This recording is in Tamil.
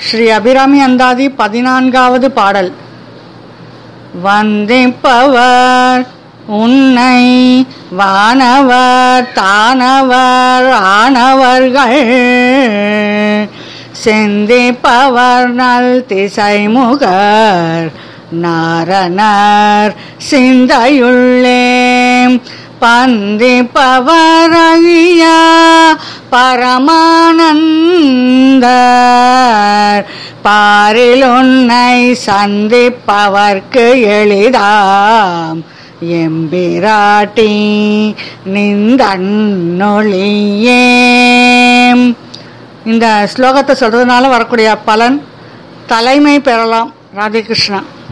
ஸ்ரீ அபிராமி அந்தாதி பதினான்காவது பாடல் வந்திப்பவர் உன்னை வானவர் தானவர் ஆனவர்கள் செந்திப்பவர் நல் திசைமுகர் நாரணர் சிந்தையுள்ளே பந்திப்பவரகியா பரமானந்தர் பாரில் உன்னை சந்திப்பவர்க்கு எளிதாம் எம்பிராட்டி நிந்தன்னொழியே இந்த ஸ்லோகத்தை சொல்றதுனால வரக்கூடிய பலன் தலைமை பெறலாம் ராதே கிருஷ்ணா